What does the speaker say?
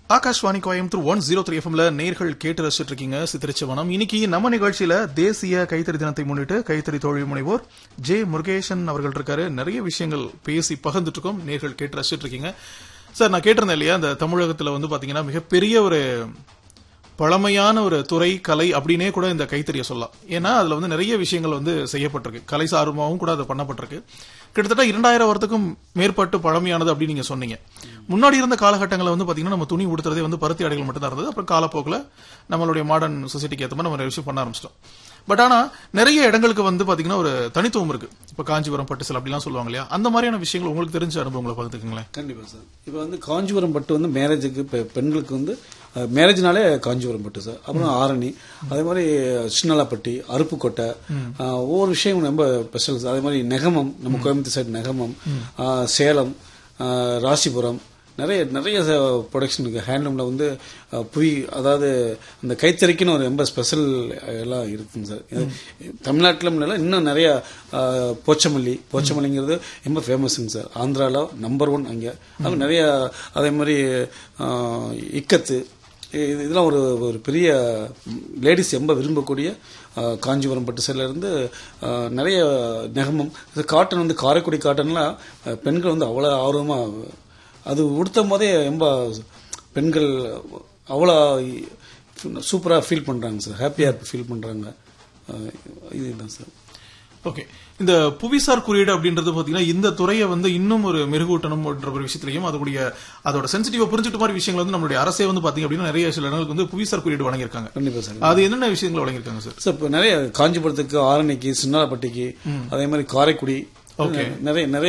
Akashvani Coimbatore one zero three எஃப்எம்ல நேர்கள் கேட்டு ரசிச்சிட்டு இருக்கீங்க சித்திரிச்சவனம் இன்னைக்கு நம்ம நிகழ்ச்சியில தேசிய கைத்தறி தினத்தை முன்னிட்டு கைத்தறி தொழில் முனைவோர் ஜே முருகேசன் அவர்கள் இருக்காரு நிறைய விஷயங்கள் பேசி பகிர்ந்துட்டு இருக்கோம் நேர்கள் கேட்டு ரசிச்சிட்டு இருக்கீங்க சார் நான் கேட்டிருந்தேன் இல்லையா இந்த தமிழகத்துல வந்து பாத்தீங்கன்னா மிகப்பெரிய ஒரு பழமையான ஒரு துறை கலை அப்படின்னே கூட இந்த கைத்தறியை சொல்லலாம் ஏன்னா அதுல வந்து நிறைய விஷயங்கள் வந்து செய்யப்பட்டிருக்கு கலை சார்பாகவும் கூட அது பண்ணப்பட்டிருக்கு கிட்டத்தட்ட இரண்டாயிரம் வருடத்துக்கும் மேற்பட்டு பழமையானது அப்படின்னு நீங்க சொன்னீங்க முன்னாடி இருந்த காலகட்டங்களில் வந்து பாத்தீங்கன்னா நம்ம துணி உடுத்துறதே வந்து பருத்தி ஆடைகள் மட்டும் தான் இருந்தது அப்புறம் காலப்போக்கில் நம்மளுடைய மாடர்ன் சொசைட்டிக்கு ஏற்ற மாதிரி நம்ம நிறைய விஷயம் பண்ண ஆரம்பிச்சிட்டோம் பட் ஆனா நிறைய இடங்களுக்கு வந்து பாத்தீங்கன்னா ஒரு தனித்துவம் இருக்கு இப்ப காஞ்சிபுரம் பட்டு சில அப்படிலாம் சொல்லுவாங்க இல்லையா அந்த மாதிரியான விஷயங்கள் உங்களுக்கு தெரிஞ்ச அனுபவங்களை பகிர்ந்துக்குங்களேன் கண்டிப்பா சார் இப்போ வந்து காஞ்சிபுரம் பட்டு வந்து மேரேஜுக்கு பெ- பெண்களுக்கு வந்து மேரேஜ்னாலே காஞ்சிபுரம் பட்டு சார் அப்புறம் ஆரணி அதே மாதிரி சின்னலாப்பட்டி அருப்புக்கோட்டை ஆஹ், ஒவ்வொரு விஷயம் ரொம்ப ஸ்பெஷல் சார் அதே மாதிரி நெகமம் நம்ம கோயம்புத்தூர் சைடு நெகமம் ஆஹ், சேலம் ஆஹ், ராசிபுரம் நிறைய நிறைய ப்ரொடக்ஷன் இருக்கு ஹேண்ட்லூம்ல வந்து அஹ், புய் அதாவது இந்த கைத்தறிக்குன்னு ஒரு ரொம்ப ஸ்பெஷல் எல்லாம் இருக்குங்க சார் தமிழ்நாட்டிலும் இல்லை இன்னும் நிறைய அஹ், போச்சமல்லி போச்சமல்லிங்கிறது ரொம்ப ஃபேமஸுங்க சார் ஆந்திரால நம்பர் ஒன் அங்கே அது நிறைய அதே மாதிரி அஹ், இக்கத்து இது- இதெல்லாம் ஒரு ஒரு பெரிய லேடிஸ் ரொம்ப விரும்பக்கூடிய அஹ், காஞ்சிபுரம் பட்டு சேலையில இருந்து அஹ், நிறைய நெகமம் இது காட்டன் வந்து காரைக்குடி காட்டன்லாம் அஹ், பெண்கள் வந்து அவ்வளோ ஆர்வமாக அது உடுத்தும் போதே ரொம்ப பெண்கள் அவ்வளோ சூப்பராக ஃபீல் பண்ணுறாங்க சார் ஹாப்பியாக ஃபீல் பண்ணுறாங்க இதுதான் சார் ஓகே இந்த புவிசார் குறியீடு அப்படின்றது பாத்தீங்கன்னா இந்த துறையை வந்து இன்னும் ஒரு மெருகூட்டணும் என்ற ஒரு விஷயத்திலையும் அதோடைய அதோட சென்சிட்டிவா புரிஞ்சுட்டு மாதிரி விஷயங்கள் வந்து நம்மளுடைய அரசே வந்து பாத்தீங்க அப்படின்னா நிறைய சில இடங்களுக்கு வந்து புவிசார் குறியீடு வழங்கியிருக்காங்க கண்டிப்பாக சார் அது என்னென்ன விஷயங்கள் வழங்கியிருக்காங்க சார் சார் இப்போ நிறைய காஞ்சிபுரத்துக்கு ஆரணிக்கு சின்னாலப்பட்டிக்கு அதே மாதிரி காரைக்குடி Okay. நிறைய நிறைய